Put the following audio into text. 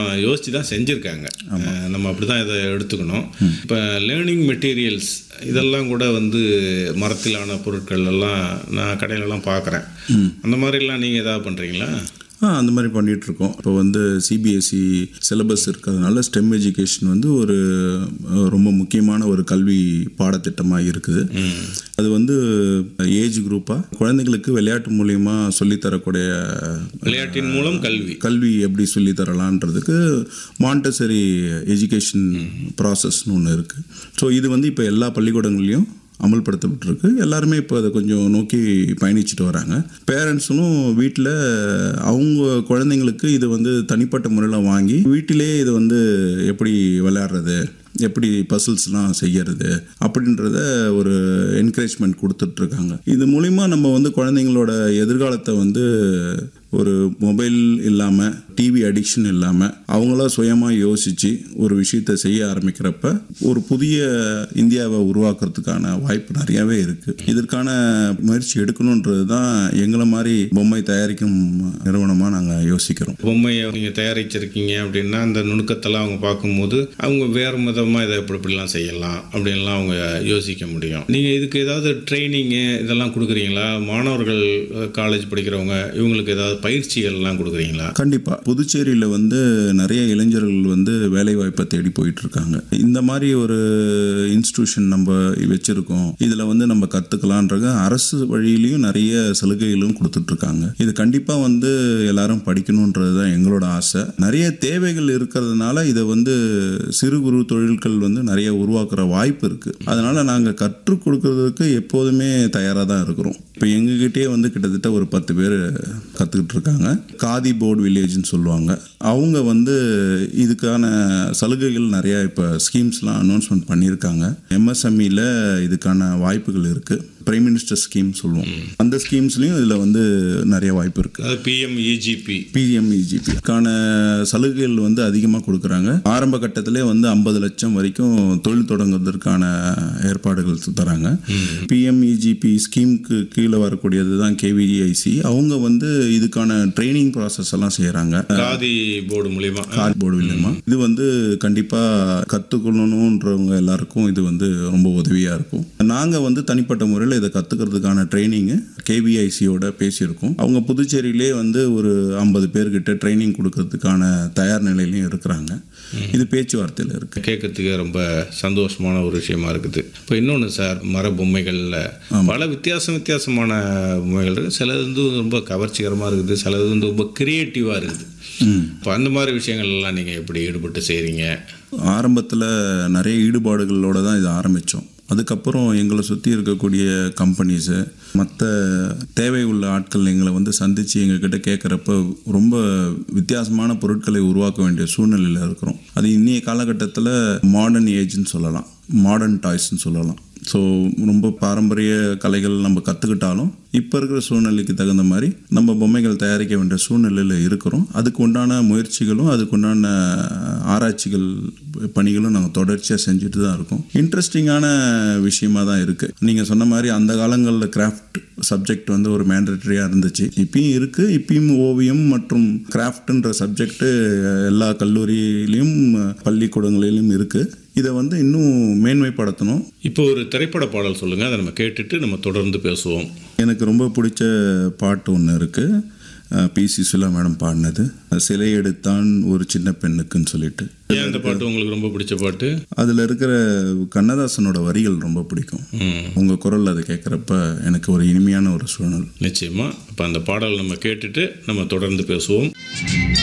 யோசித்து தான் செஞ்சுருக்காங்க அஹ், நம்ம அப்படி தான் இதை எடுத்துக்கணும் இப்போ லேர்னிங் மெட்டீரியல்ஸ் இதெல்லாம் கூட வந்து மரத்திலான பொருட்கள் எல்லாம் நான் கடையிலலாம் பார்க்குறேன் அந்த மாதிரிலாம் நீங்கள் ஏதாவது பண்ணுறீங்களா ஆ அந்த மாதிரி பண்ணிட்டு இருக்கோம் இப்போ வந்து சிபிஎஸ்சி சிலபஸ் இருக்கிறதுனால ஸ்டெம் எஜுகேஷன் வந்து ஒரு அஹ், ரொம்ப முக்கியமான ஒரு கல்வி பாடத்திட்டமாக இருக்குது அது வந்து ஏஜ் குரூப்பாக குழந்தைங்களுக்கு விளையாட்டு மூலியமா சொல்லித்தரக்கூடிய விளையாட்டின் மூலம் கல்வி கல்வி எப்படி சொல்லி தரலான்றதுக்கு மாண்டசரி எஜுகேஷன் ப்ராசஸ்னு ஒன்று இருக்குது ஸோ இது வந்து இப்போ எல்லா பள்ளிக்கூடங்கள்லையும் அமல்படுத்தப்பட்டிருக்கு எல்லாருமே இப்போ அதை கொஞ்சம் நோக்கி பயணிச்சுட்டு வராங்க பேரண்ட்ஸும் வீட்டில் அவங்க குழந்தைங்களுக்கு இது வந்து தனிப்பட்ட முறையில் வாங்கி வீட்டிலே இது வந்து எப்படி விளையாடுறது எப்படி பசில்ஸ்லாம் செய்யறது அப்படின்றத ஒரு என்கரேஜ்மெண்ட் கொடுத்துட்ருக்காங்க இது மூலிமா நம்ம வந்து குழந்தைங்களோட எதிர்காலத்தை வந்து ஒரு மொபைல் இல்லாமல் டிவி அடிக்ஷன் இல்லாமல் அவங்களா சுயமாக யோசித்து ஒரு விஷயத்தை செய்ய ஆரம்பிக்கிறப்ப ஒரு புதிய இந்தியாவை உருவாக்குறதுக்கான வாய்ப்பு நிறையாவே இருக்குது இதற்கான முயற்சி எடுக்கணுன்றது தான் எங்களை மாதிரி பொம்மை தயாரிக்கும் நிறுவனமாக நாங்கள் யோசிக்கிறோம் பொம்மையை நீங்கள் தயாரிச்சிருக்கீங்க அப்படின்னா அந்த நுணுக்கத்தெல்லாம் அவங்க பார்க்கும்போது அவங்க வேறு விதமாக இதை எப்படி இப்படிலாம் செய்யலாம் அப்படின்லாம் அவங்க யோசிக்க முடியும் நீங்கள் இதுக்கு ஏதாவது ட்ரைனிங்கு இதெல்லாம் கொடுக்குறீங்களா மாணவர்கள் காலேஜ் படிக்கிறவங்க இவங்களுக்கு ஏதாவது பயிற்சிகள்லாம் கொடுக்குறீங்களா கண்டிப்பாக புதுச்சேரியில் வந்து நிறைய இளைஞர்கள் வந்து வேலை வாய்ப்பை தேடி போயிட்டு இருக்காங்க இந்த மாதிரி ஒரு இன்ஸ்டிடியூஷன் நம்ம வச்சுருக்கோம் இதில் வந்து நம்ம கற்றுக்கலான்றது அரசு வழியிலையும் நிறைய சலுகைகளும் கொடுத்துட்ருக்காங்க இது கண்டிப்பாக வந்து எல்லாரும் படிக்கணுன்றது தான் எங்களோட ஆசை நிறைய தேவைகள் இருக்கிறதுனால இதை வந்து சிறு குறு தொழில்கள் வந்து நிறைய உருவாக்குற வாய்ப்பு இருக்குது அதனால் நாங்கள் கற்றுக் கொடுக்கறதுக்கு எப்போதுமே தயாராக தான் இருக்கிறோம் இப்போ எங்ககிட்டயே வந்து கிட்டத்தட்ட ஒரு பத்து பேர் கற்றுக்கிட்டு இருக்காங்க காதி போர்டு வில்லேஜ்னு சொல்லுவாங்க அவங்க வந்து இதுக்கான சலுகைகள் நிறையா இப்போ ஸ்கீம்ஸ்லாம் அனௌன்ஸ்மெண்ட் பண்ணியிருக்காங்க எம்எஸ்எம்இல இதுக்கான வாய்ப்புகள் இருக்குது பிரைம் மினிஸ்டர் ஸ்கீம் சொல்லுவோம் அந்த ஸ்கீம்ஸ்லையும் இதில் வந்து நிறைய வாய்ப்பு இருக்குது அதாவது பிஎம்இஜிபி பிஎம்இஜிபிக்கான சலுகைகள் வந்து அதிகமாக கொடுக்குறாங்க ஆரம்ப கட்டத்திலே வந்து ஐம்பது லட்சம் வரைக்கும் தொழில் தொடங்குவதற்கான ஏற்பாடுகள் தராங்க பிஎம்இஜிபி ஸ்கீமுக்கு கீழே வரக்கூடியது தான் கேவிஐசி அவங்க வந்து இதுக்கான ட்ரைனிங் ப்ராசஸ் எல்லாம் செய்கிறாங்க காதி போர்டு மூலிமா கார் போர்டு இல்லைமா இது வந்து கண்டிப்பாக கற்றுக்கணுன்றவங்க எல்லாருக்கும் இது வந்து ரொம்ப உதவியாக இருக்கும் நாங்கள் வந்து தனிப்பட்ட முறையில் இதை கற்றுக்கிறதுக்கான ட்ரைனிங்கு கேவிஐசியோட பேசியிருக்கோம் அவங்க புதுச்சேரியிலே வந்து ஒரு ஐம்பது பேர்கிட்ட ட்ரைனிங் கொடுக்கறதுக்கான தயார் நிலையிலையும் இருக்கிறாங்க இது பேச்சுவார்த்தையில் இருக்குது கேட்கறதுக்கு ரொம்ப சந்தோஷமான ஒரு விஷயமா இருக்குது இப்போ இன்னொன்று சார் மர பொம்மைகளில் பல வித்தியாசம் வித்தியாசமான பொம்மைகள் இருக்குது சிலது வந்து ரொம்ப கவர்ச்சிகரமாக இருக்குது சிலது வந்து ரொம்ப கிரியேட்டிவாக இருக்குது இப்போ அந்த மாதிரி விஷயங்கள் எல்லாம் நீங்கள் எப்படி ஈடுபட்டு செய்கிறீங்க ஆரம்பத்தில் நிறைய ஈடுபாடுகளோட தான் இது ஆரம்பித்தோம் அதுக்கப்புறம் எங்களை சுற்றி இருக்கக்கூடிய கம்பெனிஸு மற்ற தேவை உள்ள ஆட்கள் எங்களை வந்து சந்தித்து எங்ககிட்ட கேட்குறப்ப ரொம்ப வித்தியாசமான பொருட்களை உருவாக்க வேண்டிய சூழ்நிலையில் இருக்கிறோம் அது இன்னைய காலகட்டத்தில் மாடர்ன் ஏஜ்னு சொல்லலாம் மாடர்ன் டாய்ஸ்னு சொல்லலாம் ஸோ ரொம்ப பாரம்பரிய கலைகள் நம்ம கற்றுக்கிட்டாலும் இப்போ இருக்கிற சூழ்நிலைக்கு தகுந்த மாதிரி நம்ம பொம்மைகள் தயாரிக்க வேண்டிய சூழ்நிலையில் இருக்கிறோம் அதுக்கு உண்டான முயற்சிகளும் அதுக்கு உண்டான ஆராய்ச்சிகள் பணிகளும் நாங்கள் தொடர்ச்சியாக செஞ்சுட்டு தான் இருக்கோம் இன்ட்ரெஸ்டிங்கான விஷயமா தான் இருக்குது நீங்கள் சொன்ன மாதிரி அந்த காலங்களில் கிராஃப்ட் சப்ஜெக்ட் வந்து ஒரு மேண்டட்டரியாக இருந்துச்சு இப்பயும் இருக்குது இப்பயும் ஓவியம் மற்றும் கிராஃப்ட்ன்ற சப்ஜெக்ட் எல்லா கல்லூரியிலையும் பள்ளிக்கூடங்களிலும் இருக்குது இதை வந்து இன்னும் மேன்மைப்படுத்தணும் இப்போ ஒரு திரைப்பட பாடல் சொல்லுங்கள் அதை நம்ம கேட்டுட்டு நம்ம தொடர்ந்து பேசுவோம் எனக்கு ரொம்ப பிடிச்ச பாட்டு ஒன்று இருக்குது பி சி சுலா மேடம் பாடினது சிலை எடுத்தான் ஒரு சின்ன பெண்ணுக்குன்னு சொல்லிட்டு ஏன் அந்த பாட்டு உங்களுக்கு ரொம்ப பிடிச்ச பாட்டு அதில் இருக்கிற கண்ணதாசனோட வரிகள் ரொம்ப பிடிக்கும் ம் உங்கள் குரல் அதை கேட்குறப்ப எனக்கு ஒரு இனிமையான ஒரு சூழல் நிச்சயமாக இப்போ அந்த பாடல் நம்ம கேட்டுட்டு நம்ம தொடர்ந்து பேசுவோம்